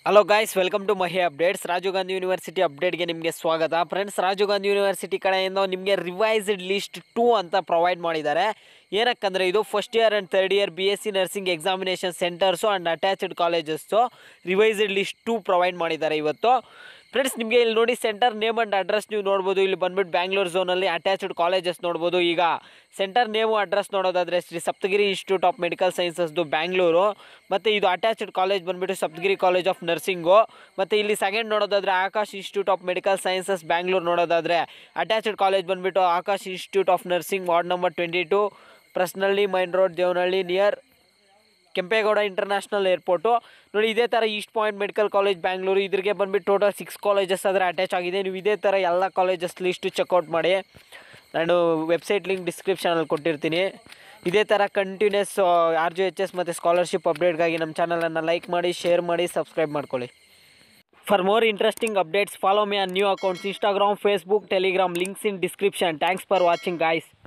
hello guys welcome to Mahi Updates Rajiv Gandhi University ಅಪ್ಡೇಟ್ಗೆ ನಿಮಗೆ ಸ್ವಾಗತ ಫ್ರೆಂಡ್ಸ್ ರಾಜೀವ್ ಗಾಂಧಿ ಯೂನಿವರ್ಸಿಟಿ ಕಡೆಯಿಂದ ನಿಮಗೆ ರಿವೈಸ್ಡ್ ಲಿಸ್ಟ್ ಟೂ ಅಂತ ಪ್ರೊವೈಡ್ ಮಾಡಿದ್ದಾರೆ ಏನಕ್ಕಂದರೆ ಇದು first year and third year B S C nursing examination centres and attached colleges revised list two provide ಮಾಡಿದ್ದಾರೆ ಇವತ್ತು ಫ್ರೆಂಡ್ಸ್ ನಿಮಗೆ ಇಲ್ಲಿ ನೋಡಿ ಸೆಂಟರ್ ನೇಮ್ ಆ್ಯಂಡ್ ಅಡ್ರೆಸ್ ನೀವು ನೋಡ್ಬೋದು ಇಲ್ಲಿ ಬಂದ್ಬಿಟ್ಟು ಬ್ಯಾಂಗ್ಳೂರು ಝೋನಲ್ಲಿ ಅಟ್ಯಾಚ್ಡ್ ಕಾಲೇಜಸ್ ನೋಡ್ಬೋದು ಈಗ ಸೆಂಟರ್ ನೇಮು ಅಡ್ರೆಸ್ ನೋಡೋದಾದರೆ Shri Saptagiri Institute of Medical ಸೈನ್ಸಸ್ದು ಬ್ಯಾಂಗ್ಳೂರು ಮತ್ತು ಇದು ಅಟ್ಯಾಚ್ಡ್ ಕಾಲೇಜ್ ಬಂದ್ಬಿಟ್ಟು ಸಪ್ತಗಿರಿ ಕಾಲೇಜ್ ಆಫ್ ನರ್ಸಿಂಗು ಮತ್ತು ಇಲ್ಲಿ ಸೆಕೆಂಡ್ ನೋಡೋದಾದರೆ Akash Institute of Medical Sciences Bangalore ನೋಡೋದಾದರೆ ಅಟ್ಯಾಚ್ಡ್ ಕಾಲೇಜ್ ಬಂದ್ಬಿಟ್ಟು Akash Institute of Nursing ward number twenty two Prasannahalli main road Devanahalli near Kempegowda International Airport ನೋಡಿ ಇದೇ ಥರ East Point Medical College Bangalore ಇದ್ರಿಗೆ ಬಂದ್ಬಿಟ್ಟು ಟೋಟಲ್ ಸಿಕ್ಸ್ ಕಾಲೇಜಸ್ ಆದರೆ ಅಟ್ಯಾಚ್ ಆಗಿದೆ ನೀವು ಇದೇ ಥರ ಎಲ್ಲ ಕಾಲೇಜಸ್ ಲಿಸ್ಟು ಚೆಕ್ಔಟ್ ಮಾಡಿ ನಾನು ವೆಬ್ಸೈಟ್ ಲಿಂಕ್ ಡಿಸ್ಕ್ರಿಪ್ಷನಲ್ಲಿ ಕೊಟ್ಟಿರ್ತೀನಿ ಇದೇ ಥರ continues R G H S ಮತ್ತು ಸ್ಕಾಲರ್ಶಿಪ್ ಅಪ್ಡೇಟ್ಗಾಗಿ ನಮ್ಮ ಚಾನಲನ್ನು ಲೈಕ್ ಮಾಡಿ ಶೇರ್ ಮಾಡಿ ಸಬ್ಸ್ಕ್ರೈಬ್ ಮಾಡ್ಕೊಳ್ಳಿ for more interesting updates follow me on new accounts Instagram Facebook Telegram links in description thanks for watching guys